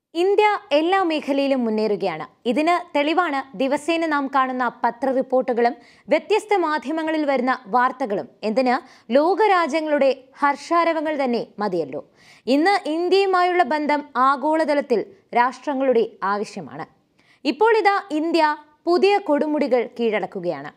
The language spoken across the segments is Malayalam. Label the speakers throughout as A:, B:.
A: ഇന്ത്യ എല്ലാ മേഖലയിലും മുന്നേറുകയാണ് ഇതിന് തെളിവാണ് ദിവസേന നാം കാണുന്ന പത്ര റിപ്പോർട്ടുകളും വ്യത്യസ്ത മാധ്യമങ്ങളിൽ വരുന്ന വാർത്തകളും എന്തിന് ലോകരാജ്യങ്ങളുടെ ഹർഷാരവങ്ങൾ തന്നെ മതിയല്ലോ ഇന്ന് ഇന്ത്യയുമായുള്ള ബന്ധം ആഗോളതലത്തിൽ രാഷ്ട്രങ്ങളുടെ ആവശ്യമാണ് ഇപ്പോൾ ഇതാ ഇന്ത്യ പുതിയ കൊടുമുടികൾ കീഴടക്കുകയാണ്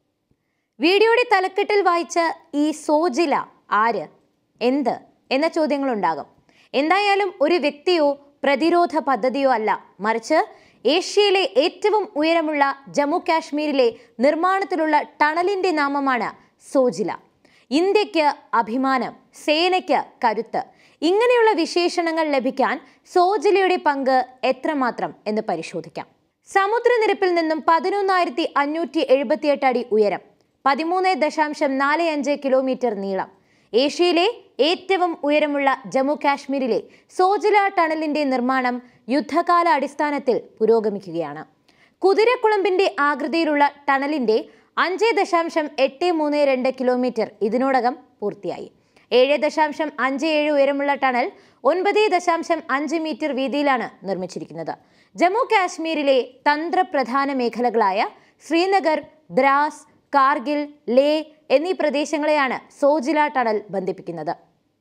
A: വീഡിയോയുടെ തലക്കെട്ടിൽ വായിച്ച ഈ സോജില ആര് എന്ത് എന്ന ചോദ്യങ്ങളുണ്ടാകും എന്തായാലും ഒരു വ്യക്തിയോ പ്രതിരോധ പദ്ധതിയോ അല്ല മറിച്ച് ഏഷ്യയിലെ ഏറ്റവും ഉയരമുള്ള ജമ്മു കാശ്മീരിലെ നിർമ്മാണത്തിലുള്ള ടണലിന്റെ നാമമാണ് സോജില ഇന്ത്യക്ക് അഭിമാനം സേനയ്ക്ക് കരുത്ത് ഇങ്ങനെയുള്ള വിശേഷണങ്ങൾ ലഭിക്കാൻ സോജിലയുടെ പങ്ക് എത്രമാത്രം എന്ന് പരിശോധിക്കാം സമുദ്രനിരപ്പിൽ നിന്നും പതിനൊന്നായിരത്തി അഞ്ഞൂറ്റി എഴുപത്തിയെട്ട് അടി ഉയരം പതിമൂന്ന് ദശാംശം നാല് അഞ്ച് കിലോമീറ്റർ നീളം ഏഷ്യയിലെ ഏറ്റവും ഉയരമുള്ള ജമ്മു കാശ്മീരിലെ സോജില ടണലിന്റെ നിർമ്മാണം യുദ്ധകാല അടിസ്ഥാനത്തിൽ പുരോഗമിക്കുകയാണ് കുതിരക്കുളമ്പിന്റെ ആകൃതിയിലുള്ള ടണലിന്റെ അഞ്ച് ദശാംശം എട്ട് മൂന്ന് രണ്ട് കിലോമീറ്റർ ഇതിനോടകം പൂർത്തിയായി ഏഴ് ദശാംശം അഞ്ച് ഏഴ് ഉയരമുള്ള ടണൽ ഒൻപത് ദശാംശം അഞ്ച് മീറ്റർ വീതിയിലാണ് നിർമ്മിച്ചിരിക്കുന്നത് ജമ്മു കാശ്മീരിലെ തന്ത്രപ്രധാന മേഖലകളായ ശ്രീനഗർ ദ്രാസ് കാർഗിൽ ലേ എന്നീ പ്രദേശങ്ങളെയാണ് സോജില ടണൽ ബന്ധിപ്പിക്കുന്നത്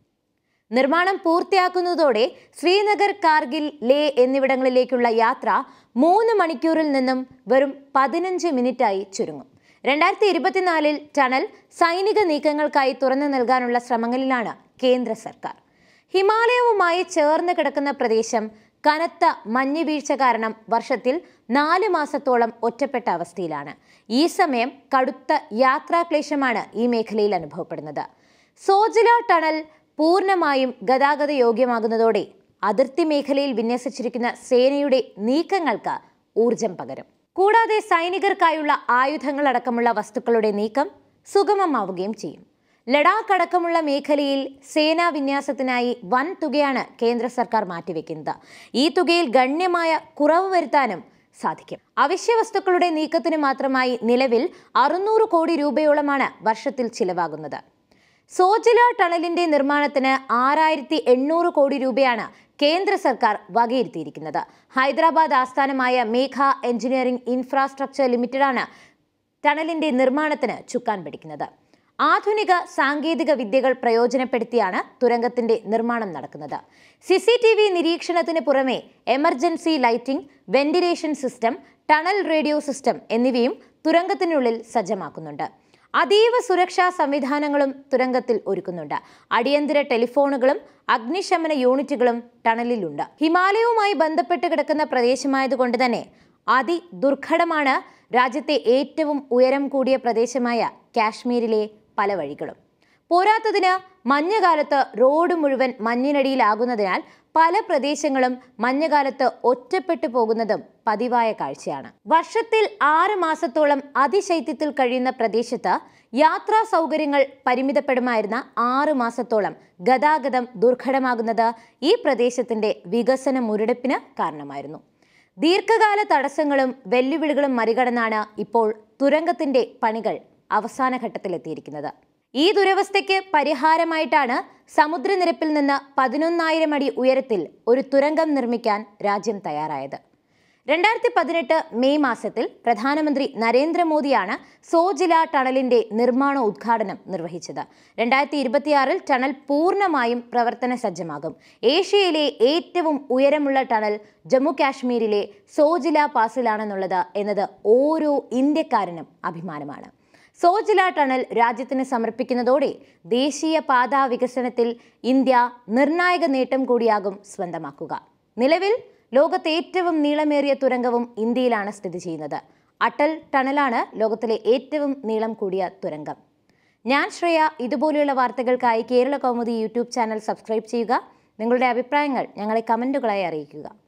A: നിർമ്മാണം പൂർത്തിയാക്കുന്നതോടെ ശ്രീനഗർ കാർഗിൽ ലേ എന്നിവിടങ്ങളിലേക്കുള്ള യാത്ര മൂന്ന് മണിക്കൂറിൽ നിന്നും വെറും പതിനഞ്ച് മിനിറ്റായി ചുരുങ്ങും രണ്ടായിരത്തി ഇരുപത്തിനാലിൽ ടണൽ സൈനിക നീക്കങ്ങൾക്കായി തുറന്നു നൽകാനുള്ള ശ്രമങ്ങളിലാണ് കേന്ദ്ര സർക്കാർ ഹിമാലയവുമായി ചേർന്ന് കിടക്കുന്ന പ്രദേശം കനത്ത മഞ്ഞുവീഴ്ച കാരണം വർഷത്തിൽ നാല് മാസത്തോളം ഒറ്റപ്പെട്ട അവസ്ഥയിലാണ് ഈ സമയം കടുത്ത യാത്രാക്ലേശമാണ് ഈ മേഖലയിൽ അനുഭവപ്പെടുന്നത് സോജില ടണൽ പൂർണ്ണമായും ഗതാഗത യോഗ്യമാകുന്നതോടെ അതിർത്തി മേഖലയിൽ വിന്യസിച്ചിരിക്കുന്ന സേനയുടെ നീക്കങ്ങൾക്ക് ഊർജം പകരും കൂടാതെ സൈനികർക്കായുള്ള ആയുധങ്ങളടക്കമുള്ള വസ്തുക്കളുടെ നീക്കം സുഗമമാവുകയും ചെയ്യും ലഡാക്ക് അടക്കമുള്ള മേഖലയിൽ സേനാ വിന്യാസത്തിനായി വൻ തുകയാണ് കേന്ദ്ര സർക്കാർ മാറ്റിവെക്കുന്നത് ഈ തുകയിൽ ഗണ്യമായ കുറവ് വരുത്താനും സാധിക്കും അവശ്യ വസ്തുക്കളുടെ നീക്കത്തിന് മാത്രമായി നിലവിൽ അറുന്നൂറ് കോടി രൂപയോളമാണ് വർഷത്തിൽ ചിലവാകുന്നത് സോജില ടണലിന്റെ നിർമ്മാണത്തിന് ആറായിരത്തി എണ്ണൂറ് കോടി രൂപയാണ് കേന്ദ്ര സർക്കാർ വകയിരുത്തിയിരിക്കുന്നത് ഹൈദരാബാദ് ആസ്ഥാനമായ മേഘ എഞ്ചിനീയറിംഗ് ഇൻഫ്രാസ്ട്രക്ചർ ലിമിറ്റഡാണ് ടണലിന്റെ നിർമ്മാണത്തിന് ചുക്കാൻ പിടിക്കുന്നത് ആധുനിക സാങ്കേതിക വിദ്യകൾ പ്രയോജനപ്പെടുത്തിയാണ് തുരങ്കത്തിന്റെ നിർമ്മാണം നടക്കുന്നത് സി സി ടി വി നിരീക്ഷണത്തിന് പുറമെ emergency lighting ventilation system tunnel radio system എന്നിവയും തുരങ്കത്തിനുള്ളിൽ സജ്ജമാക്കുന്നുണ്ട് അതീവ സുരക്ഷാ സംവിധാനങ്ങളും തുരങ്കത്തിൽ ഒരുക്കുന്നുണ്ട് അടിയന്തര ടെലിഫോണുകളും അഗ്നിശമന യൂണിറ്റുകളും ടണലിലുണ്ട് ഹിമാലയവുമായി ബന്ധപ്പെട്ട് കിടക്കുന്ന പ്രദേശമായതുകൊണ്ട് തന്നെ അതിദുർഘടമാണ് രാജ്യത്തെ ഏറ്റവും ഉയരം കൂടിയ പ്രദേശമായ കാശ്മീരിലെ പല വഴികളും പോരാത്തതിന് മഞ്ഞുകാലത്ത് റോഡ് മുഴുവൻ മഞ്ഞിനടിയിലാകുന്നതിനാൽ പല പ്രദേശങ്ങളും മഞ്ഞുകാലത്ത് ഒറ്റപ്പെട്ടു പോകുന്നതും പതിവായ കാഴ്ചയാണ് വർഷത്തിൽ ആറ് മാസത്തോളം അതിശൈത്യത്തിൽ കഴിയുന്ന പ്രദേശത്ത് യാത്രാ സൗകര്യങ്ങൾ പരിമിതപ്പെടുമായിരുന്ന ആറ് മാസത്തോളം ഗതാഗതം ദുർഘടമാകുന്നത് ഈ പ്രദേശത്തിന്റെ വികസന മുരടിപ്പിന് കാരണമായിരുന്നു ദീർഘകാല തടസ്സങ്ങളും വെല്ലുവിളികളും മറികടന്നാണ് ഇപ്പോൾ തുരങ്കത്തിന്റെ പണികൾ അവസാന ഘട്ടത്തിലെത്തിയിരിക്കുന്നത് ഈ ദുരവസ്ഥയ്ക്ക് പരിഹാരമായിട്ടാണ് സമുദ്രനിരപ്പിൽ നിന്ന് പതിനൊന്നായിരം അടി ഉയരത്തിൽ ഒരു തുരങ്കം നിർമ്മിക്കാൻ രാജ്യം തയ്യാറായത് രണ്ടായിരത്തി പതിനെട്ട് മെയ് മാസത്തിൽ പ്രധാനമന്ത്രി നരേന്ദ്രമോദിയാണ് സോജില ടണലിന്റെ നിർമ്മാണ ഉദ്ഘാടനം നിർവഹിച്ചത് രണ്ടായിരത്തി ഇരുപത്തിയാറിൽ ടണൽ പൂർണ്ണമായും പ്രവർത്തന സജ്ജമാകും ഏഷ്യയിലെ ഏറ്റവും ഉയരമുള്ള ടണൽ ജമ്മു കാശ്മീരിലെ സോജില പാസിലാണെന്നുള്ളത് എന്നത് ഓരോ ഇന്ത്യക്കാരനും അഭിമാനമാണ് സോജില ടണൽ രാജ്യത്തിന് സമർപ്പിക്കുന്നതോടെ ദേശീയ പാതാ വികസനത്തിൽ ഇന്ത്യ നിർണായക നേട്ടം കൂടിയാകും സ്വന്തമാക്കുക നിലവിൽ ലോകത്തെ ഏറ്റവും നീളമേറിയ തുരങ്കവും ഇന്ത്യയിലാണ് സ്ഥിതി ചെയ്യുന്നത് അട്ടൽ ടണലാണ് ലോകത്തിലെ ഏറ്റവും നീളം കൂടിയ തുരങ്കം ഞാൻ ശ്രേയ ഇതുപോലെയുള്ള വാർത്തകൾക്കായി Kerala Kaumudi YouTube channel subscribe ചെയ്യുക നിങ്ങളുടെ അഭിപ്രായങ്ങൾ ഞങ്ങളെ കമൻറ്റുകളായി അറിയിക്കുക